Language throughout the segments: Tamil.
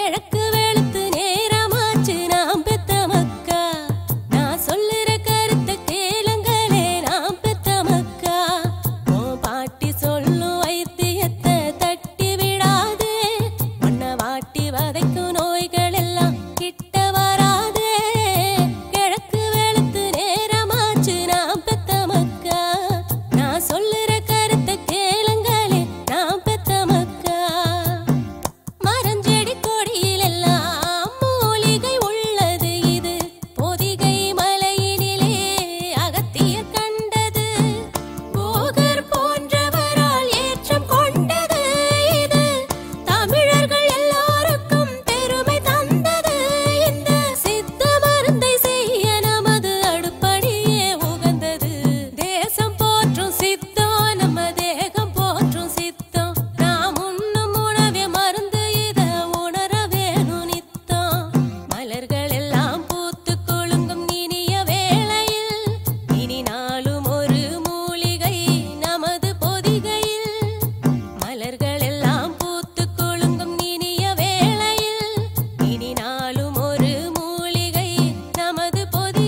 கிழக்கு வெளுத்து நேரமாச்சு நாம் பெத்த மக்கா நான் சொல்லுற கருத்தை கேளுங்களே நாம் பெத்த மக்கா உன் பாட்டி சொல்லும் வைத்தியத்தை தட்டி விடாதே உன்னை வாட்டி வதைக்கும் நோய்கள் எல்லாம் கிட்ட வராதே கிழக்கு வெளுத்து நேரமாச்சு நாம் பெத்த மக்கா நான் சொல்லுற கருத்தை கேளுங்களே நாம் பெத்த மக்கா மரஞ்செடி கொடியிலெல்லாம் மூலிகை உள்ளது இது பொதிகை மலையினிலே அகத்தியர் கண்டது போகர் போன்றவரால் ஏற்றம் கொண்டது இது தமிழர்கள் எல்லாருக்கும் பெருமை தந்தது இந்த சித்த மருந்தை செய்ய நமது அடுப்படியே உகந்தது தேசம் போற்றும் சித்தம் நம்ம தேகம் போற்றும் சித்தம் நாம் உண்ணும் உணவே மருந்து இத உணர வேணும் நித்தம் மலர்கள் எல்லாம் பூத்து கொழுங்கும் இனிய வேளையில் இனி நாளும் ஒரு மூலிகை நமது பொதிகையில் மலர்கள் எல்லாம் பூத்து கொழுங்கும் இனிய வேளையில் இனி நாளும் ஒரு மூலிகை நமது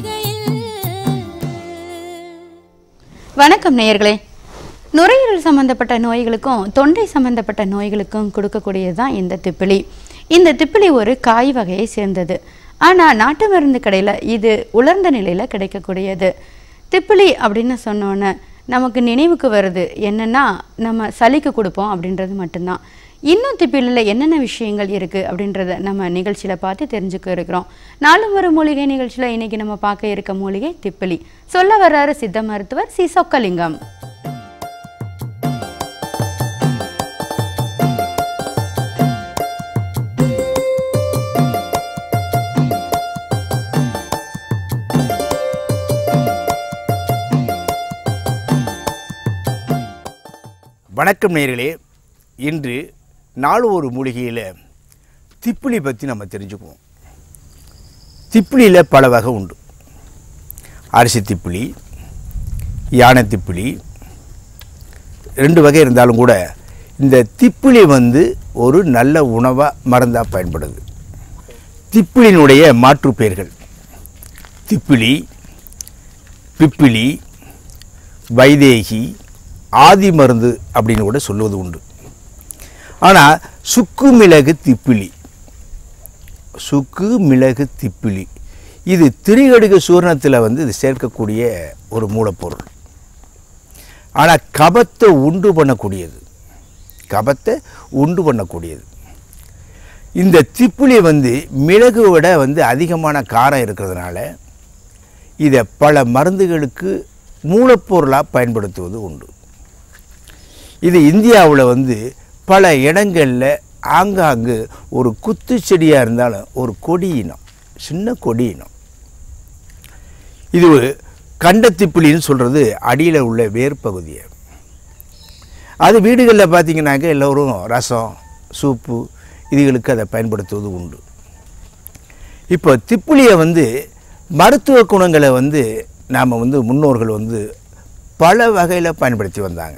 பொதிகையில் வணக்கம் நேயர்களே நுரையீரல் சம்பந்தப்பட்ட நோய்களுக்கும் தொண்டை சம்பந்தப்பட்ட நோய்களுக்கும் கொடுக்கக்கூடியது தான் இந்த திப்பிலி இந்த திப்பிலி ஒரு காய் வகையை சேர்ந்தது ஆனால் நாட்டு மருந்து கடையில் இது உலர்ந்த நிலையில் கிடைக்கக்கூடியது திப்பிலி அப்படின்னு சொன்னோன்னே நமக்கு நினைவுக்கு வருது என்னன்னா நம்ம சளிக்கு கொடுப்போம் அப்படின்றது மட்டும்தான் இன்னும் திப்பிலில் என்னென்ன விஷயங்கள் இருக்குது அப்படின்றத நம்ம நிகழ்ச்சியில் பார்த்து தெரிஞ்சுக்க இருக்கிறோம் நாலும் ஒரு மூலிகை நிகழ்ச்சியில் இன்னைக்கு நம்ம பார்க்க இருக்க மூலிகை திப்பிலி சொல்ல வர்றாரு சித்த மருத்துவர் சி சொக்கலிங்கம் வணக்கம் நேயர்களே இன்று நாலு ஒரு மூலிகையில் திப்பிலி பற்றி நம்ம தெரிஞ்சுக்குவோம் திப்பிலியில் பல வகை உண்டு அரிசி திப்பிலி யானை திப்பிலி ரெண்டு வகை இருந்தாலும் கூட இந்த திப்பிலி வந்து ஒரு நல்ல உணவாக மருந்தாக பயன்படுது திப்பிலினுடைய மாற்று பெயர்கள் திப்பிலி பிப்பிலி வைதேகி ஆதி மருந்து அப்படின்னு கூட சொல்லுவது உண்டு ஆனால் சுக்கு மிளகு திப்பிலி சுக்கு மிளகு திப்பிலி இது திரிகடுகு சூரணத்தில் வந்து இது சேர்க்கக்கூடிய ஒரு மூலப்பொருள் ஆனால் கபத்தை உண்டு பண்ணக்கூடியது கபத்தை உண்டு பண்ணக்கூடியது இந்த திப்பிலி வந்து மிளகு விட வந்து அதிகமான காரம் இருக்கிறதுனால இதை பல மருந்துகளுக்கு மூலப்பொருளாக பயன்படுத்துவது உண்டு இது இந்தியாவில் வந்து பல இடங்களில் ஆங்காங்கு ஒரு குத்து செடியாக இருந்தாலும் ஒரு கொடி இனம் சின்ன கொடி இனம் இது கண்டத்திப்பிலின்னு சொல்கிறது அடியில் உள்ள வேர் பகுதியை அது வீடுகளில் பார்த்தீங்கன்னாக்க எல்லோரும் ரசம் சூப்பு இதுகளுக்கு அதை பயன்படுத்துவது உண்டு இப்போ திப்பிலியை வந்து மருத்துவ குணங்களை வந்து நாம் வந்து முன்னோர்கள் வந்து பல வகையில் பயன்படுத்தி வந்தாங்க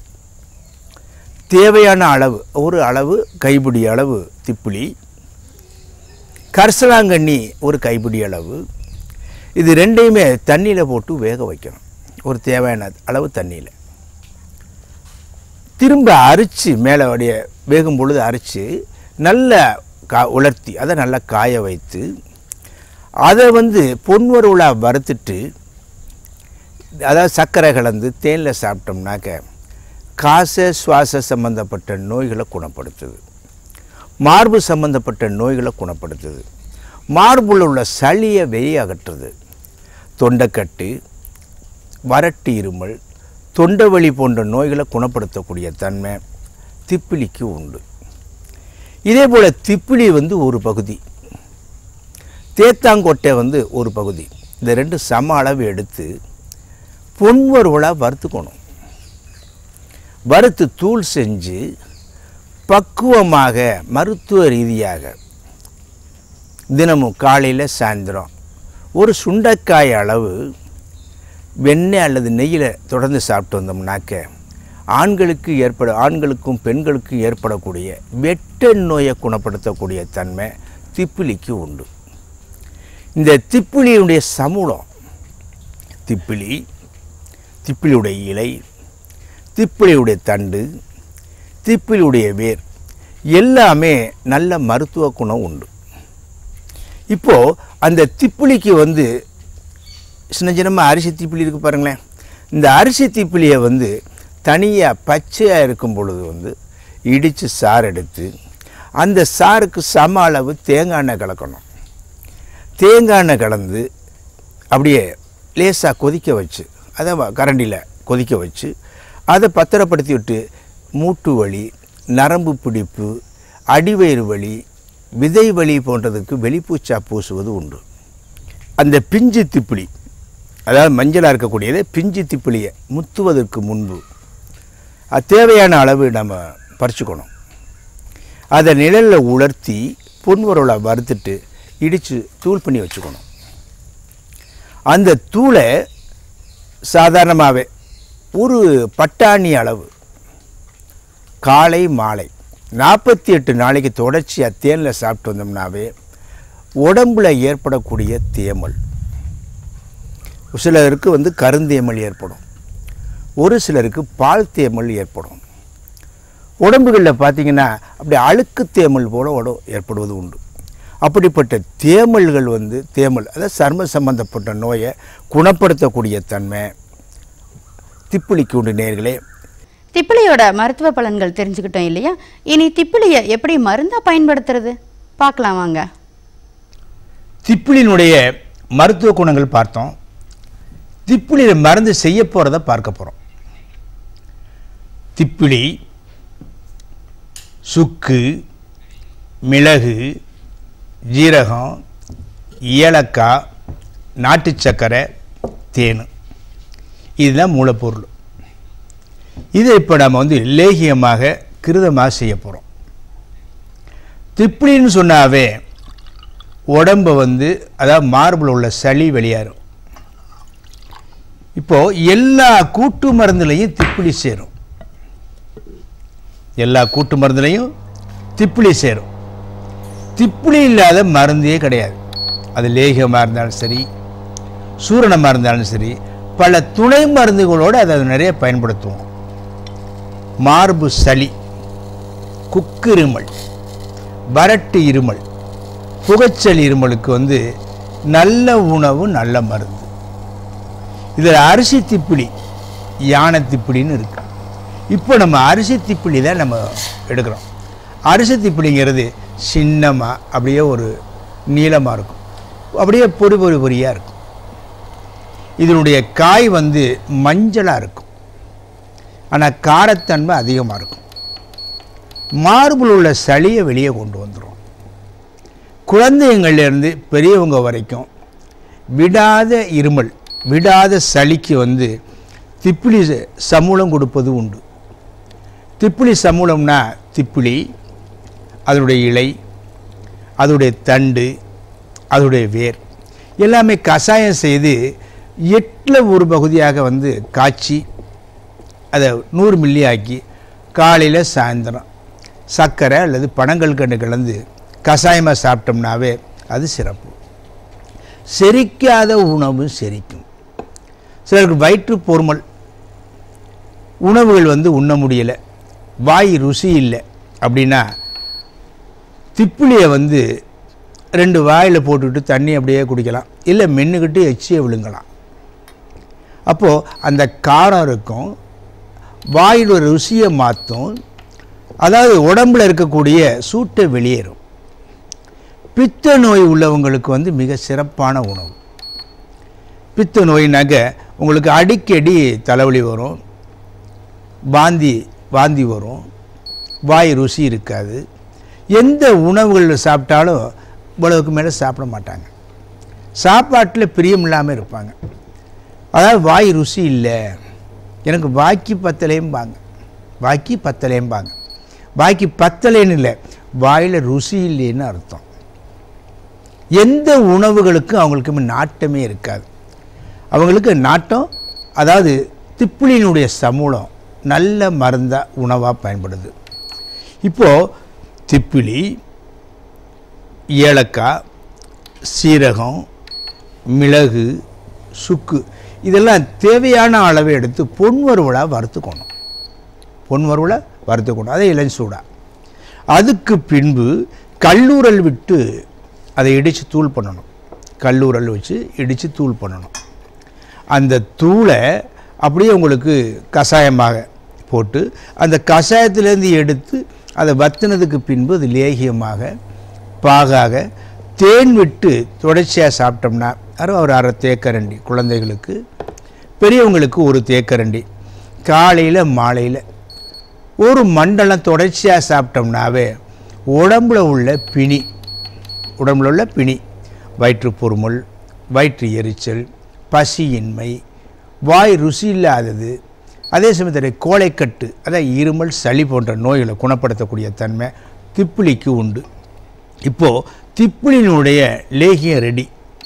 தேவையான அளவு ஒரு அளவு கைப்பிடி அளவு திப்பிலி கரிசலாங்கண்ணி ஒரு கைப்பிடி அளவு இது ரெண்டையுமே தண்ணியில் போட்டு வேக வைக்கணும் ஒரு தேவையான அளவு தண்ணியில் திரும்ப அரிச்சு மேலே அப்படியே வேகும் பொழுது அரிச்சு நல்ல கா உலர்த்தி அதை நல்லா காய வைத்து அதை வந்து பொன்வருளாக வறுத்துட்டு அதாவது சர்க்கரை கலந்து தேனில் சாப்பிட்டோம்னாக்க காச சுவாச சம்பந்தப்பட்ட நோய்களை குணப்படுத்துது மார்பு சம்பந்தப்பட்ட நோய்களை குணப்படுத்துது மார்புல உள்ள சளியை வெளியே அகற்றுது தொண்டைக்கட்டு வறட்டு இருமல் தொண்டைவலி போன்ற நோய்களை குணப்படுத்தக்கூடிய தன்மை திப்பிலிக்கு உண்டு இதே போல் திப்பிலி வந்து ஒரு பகுதி தேத்தாங்கொட்டை வந்து ஒரு பகுதி இந்த ரெண்டு சம அளவு எடுத்து பொன்வருவலாக வறுத்துக்கணும் வறுத்து தூள் செஞ்சு பக்குவமாக மருத்துவ ரீதியாக தினமும் காலையில் சாயந்தரம் ஒரு சுண்டைக்காய் அளவு வெண்ணெய் அல்லது நெய்யில் தொடர்ந்து சாப்பிட்டு வந்தோம்னாக்க ஆண்களுக்கு ஏற்பட ஆண்களுக்கும் பெண்களுக்கும் ஏற்படக்கூடிய வெட்ட நோயை குணப்படுத்தக்கூடிய தன்மை திப்பிலிக்கு உண்டு இந்த திப்பிலியுடைய சமூலம் திப்பிலி திப்பிலியுடைய இலை திப்பிலியுடைய தண்டு திப்பிலியுடைய வேர் எல்லாமே நல்ல மருத்துவ குணம் உண்டு இப்போது அந்த திப்பிலிக்கு வந்து சின்ன சின்னமாக அரிசி திப்பிலி இருக்குது பாருங்களேன் இந்த அரிசி திப்பிலியை வந்து தனியாக பச்சையாக இருக்கும் பொழுது வந்து இடித்து சாறு எடுத்து அந்த சாருக்கு சம அளவு தேங்காய் எண்ணெய் கலக்கணும் தேங்காய் எண்ணெய் கலந்து அப்படியே லேசாக கொதிக்க வச்சு அதை வ- கரண்டியில் கொதிக்க வச்சு அதை பத்திரப்படுத்தி விட்டு மூட்டு வலி நரம்பு பிடிப்பு அடிவயிறு வலி விதை வலி போன்றதுக்கு வெளிப்பூச்சா பூசுவது உண்டு அந்த பிஞ்சு திப்பிலி அதாவது மஞ்சளாக இருக்கக்கூடியது பிஞ்சு திப்பிலியை முத்துவதற்கு முன்பு அது தேவையான அளவு நம்ம பறிச்சுக்கணும் அதை நிழலில் உலர்த்தி பொன்வரோலை வறுத்துட்டு இடித்து தூள் பண்ணி வச்சுக்கணும் அந்த தூளை சாதாரணமாகவே ஒரு பட்டாணி அளவு காலை மாலை நாற்பத்தி எட்டு நாளைக்கு தொடர்ச்சியாக தேனில் சாப்பிட்டு வந்தோம்னாவே உடம்புல ஏற்படக்கூடிய தேமல் சிலருக்கு வந்து கருந்தேமல் ஏற்படும் ஒரு சிலருக்கு பால் தேமல் ஏற்படும் உடம்புகளில் பார்த்தீங்கன்னா அப்படி அழுக்கு தேமல் போல உடம்பு ஏற்படுவது உண்டு அப்படிப்பட்ட தேமல்கள் வந்து தேமல் அதாவது சர்ம சம்பந்தப்பட்ட நோயை குணப்படுத்தக்கூடிய தன்மை திப்பிலிக்கு உண்டு நேர்களே திப்பிலியோட மருத்துவ பலன்கள் தெரிஞ்சுக்கிட்டோம் இல்லையா இனி திப்பிலியை எப்படி மருந்தா பயன்படுத்துறது பார்க்கலாம் வாங்க திப்பிலினுடைய மருத்துவ குணங்கள் பார்த்தோம் திப்பிலியில் மருந்து செய்ய போகிறத பார்க்க போகிறோம் திப்பிலி சுக்கு மிளகு ஜீரகம் ஏலக்காய் நாட்டு சர்க்கரை தேன் இதுதான் மூலப்பொருள் இதை இப்போ நம்ம வந்து லேகியமாக கிருதமாக செய்ய போகிறோம் திப்பிலின்னு சொன்னாவே உடம்பை வந்து அதாவது மார்பில் உள்ள சளி வெளியேறும் இப்போது எல்லா கூட்டு மருந்துலையும் திப்பிலி சேரும் எல்லா கூட்டு மருந்துலையும் திப்பிலி சேரும் திப்பிலி இல்லாத மருந்தே கிடையாது அது லேகியமாக இருந்தாலும் சரி சூரணமாக இருந்தாலும் சரி பல துணை மருந்துகளோடு அதை நிறைய பயன்படுத்துவோம் மார்பு சளி குக்கிருமல் வறட்டு இருமல் புகைச்சல் இருமலுக்கு வந்து நல்ல உணவு நல்ல மருந்து இதில் அரிசி திப்பிலி யானை திப்பிலின்னு இருக்கு இப்போ நம்ம அரிசி திப்பிலி தான் நம்ம எடுக்கிறோம் அரிசி திப்பிலிங்கிறது சின்னமாக அப்படியே ஒரு நீளமாக இருக்கும் அப்படியே பொடி பொடி பொடியாக இருக்கும் இதனுடைய காய் வந்து மஞ்சளாக இருக்கும் ஆனால் காரத்தன்மை அதிகமாக இருக்கும் மார்பில் உள்ள சளியை வெளியே கொண்டு வந்துடும் குழந்தைங்கள்லேருந்து பெரியவங்க வரைக்கும் விடாத இருமல் விடாத சளிக்கு வந்து திப்பிலி ச- சமூலம் கொடுப்பது உண்டு திப்பிலி சமூலம்னா திப்பிலி அதனுடைய இலை அதனுடைய தண்டு அதனுடைய வேர் எல்லாமே கஷாயம் செய்து எட்டில் ஒரு பகுதியாக வந்து காய்ச்சி அதை நூறு மில்லி ஆக்கி காலையில் சாயந்தரம் சர்க்கரை அல்லது பனங்கள் கண்டு கலந்து கஷாயமாக சாப்பிட்டோம்னாவே அது சிறப்பு செரிக்காத உணவு செரிக்கும் சிலருக்கு வயிற்று பொறுமல் உணவுகள் வந்து உண்ண முடியலை வாய் ருசி இல்லை அப்படின்னா திப்பிலியை வந்து ரெண்டு வாயில் போட்டுக்கிட்டு தண்ணி அப்படியே குடிக்கலாம் இல்லை மென்னுக்கிட்டு எச்சியை விழுங்கலாம் அப்போது அந்த காரம் இருக்கும் வாயில் ஒரு ருசியை மாற்றும் அதாவது உடம்புல இருக்கக்கூடிய சூட்டை வெளியேறும் பித்த நோய் உள்ளவங்களுக்கு வந்து மிக சிறப்பான உணவு பித்த நோயினாக்க உங்களுக்கு அடிக்கடி தலைவலி வரும் வாந்தி வாந்தி வரும் வாய் ருசி இருக்காது எந்த உணவுகள் சாப்பிட்டாலும் இவ்வளவுக்கு மேலே சாப்பிட மாட்டாங்க சாப்பாட்டில் பிரியம் இல்லாமல் இருப்பாங்க அதாவது வாய் ருசி இல்லை எனக்கு வாக்கி பத்தலையும்பாங்க வாக்கி பத்தலையும்பாங்க வாக்கி பத்தலைன்னு இல்லை வாயில் ருசி இல்லைன்னு அர்த்தம் எந்த உணவுகளுக்கும் அவங்களுக்கு நாட்டமே இருக்காது அவங்களுக்கு நாட்டம் அதாவது திப்பிலினுடைய சமூலம் நல்ல மருந்தாக உணவாக பயன்படுது இப்போது திப்பிலி ஏலக்காய் சீரகம் மிளகு சுக்கு இதெல்லாம் தேவையான அளவை எடுத்து பொன் வறுவலாக வறுத்துக்கணும் பொன் வறுவலை வறுத்துக்கணும் அதை இளஞ்சூடா அதுக்கு பின்பு கல்லூரல் விட்டு அதை இடித்து தூள் பண்ணணும் கல்லூரல் வச்சு இடித்து தூள் பண்ணணும் அந்த தூளை அப்படியே உங்களுக்கு கஷாயமாக போட்டு அந்த கஷாயத்திலேருந்து எடுத்து அதை வத்தினதுக்கு பின்பு அது லேகியமாக பாகாக தேன் விட்டு தொடர்ச்சியாக சாப்பிட்டோம்னா அது ஒரு அரை தேக்கரண்டி குழந்தைகளுக்கு பெரியவங்களுக்கு ஒரு தேக்கரண்டி காலையில் மாலையில் ஒரு மண்டலம் தொடர்ச்சியாக சாப்பிட்டோம்னாவே உடம்புல உள்ள பிணி உடம்புல உள்ள பிணி வயிற்று பொறுமல் வயிற்று எரிச்சல் பசியின்மை வாய் ருசி இல்லாதது அதே சமயத்தில் கோழைக்கட்டு அதாவது இருமல் சளி போன்ற நோய்களை குணப்படுத்தக்கூடிய தன்மை திப்பிலிக்கு உண்டு இப்போது திப்பிலினுடைய லேகியம் ரெடி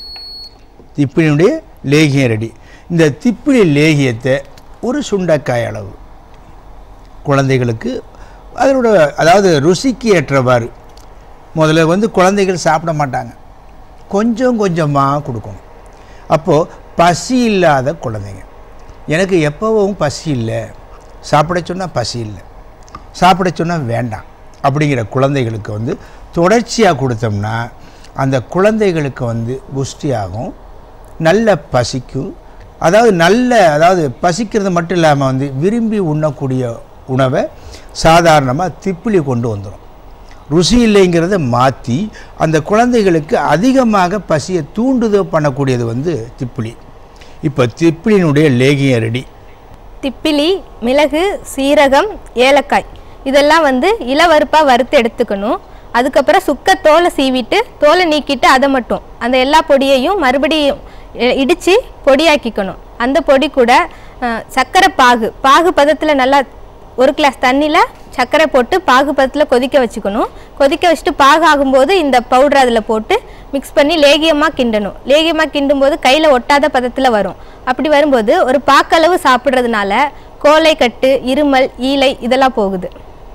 திப்பிலினுடைய லேகியம் ரெடி இந்த திப்பிலி லேகியத்தை ஒரு சுண்டைக்காய் அளவு குழந்தைகளுக்கு அதனோட அதாவது ருசிக்கு ஏற்றவாறு முதல்ல வந்து குழந்தைகள் சாப்பிட மாட்டாங்க கொஞ்சம் கொஞ்சமாக கொடுக்கணும் அப்போது பசி இல்லாத குழந்தைங்க எனக்கு எப்போவும் பசி இல்லை சாப்பிட சொன்னால் பசி இல்லை சாப்பிட சொன்னால் வேண்டாம் அப்படிங்கிற குழந்தைகளுக்கு வந்து தொடர்ச்சியாக கொடுத்தோம்னா அந்த குழந்தைகளுக்கு வந்து புஷ்டியாகும் நல்ல பசிக்கும் அதாவது நல்ல அதாவது பசிக்கிறது மட்டும் இல்லாமல் வந்து விரும்பி உண்ணக்கூடிய உணவை சாதாரணமாக திப்பிலி கொண்டு வந்துடும் ருசி இல்லைங்கிறத மாற்றி அந்த குழந்தைகளுக்கு அதிகமாக பசியை தூண்டுதல் பண்ணக்கூடியது வந்து திப்பிலி இப்போ திப்பிலினுடைய லேகியம் ரெடி திப்பிலி மிளகு சீரகம் ஏலக்காய் இதெல்லாம் வந்து இளவறுப்பாக வறுத்து எடுத்துக்கணும் அதுக்கப்புறம் சுக்க தோலை சீவிட்டு தோலை நீக்கிட்டு அதை மட்டும் அந்த எல்லா பொடியையும் மறுபடியும் இ- இடிச்சு பொடியாக்கிக்கணும் அந்த பொடி கூட அஹ், சர்க்கரை பாகு பாகு பதத்தில் நல்லா ஒரு கிளாஸ் தண்ணியில் சர்க்கரை போட்டு பாகு பதத்தில் கொதிக்க வச்சுக்கணும் கொதிக்க வச்சுட்டு பாகு ஆகும்போது இந்த பவுடர் அதில் போட்டு மிக்ஸ் பண்ணி லேகியமாக கிண்டணும் லேகியமாக கிண்டும்போது கையில் ஒட்டாத பதத்தில் வரும் அப்படி வரும்போது ஒரு பாக்களவு சாப்பிட்றதுனால கோலை கட்டு இருமல் ஈலை இதெல்லாம் போகுது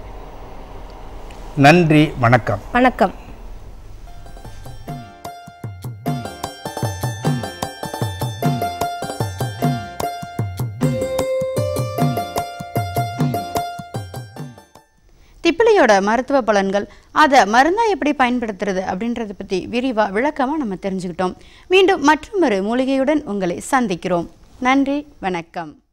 நன்றி வணக்கம் வணக்கம் திப்பிலியோட மருத்துவ பலன்கள் அதை மருந்தா எப்படி பயன்படுத்துறது அப்படின்றத பற்றி விரிவாக விளக்கமாக நம்ம தெரிஞ்சுக்கிட்டோம் மீண்டும் மற்றொரு மூலிகையுடன் உங்களை சந்திக்கிறோம் நன்றி வணக்கம்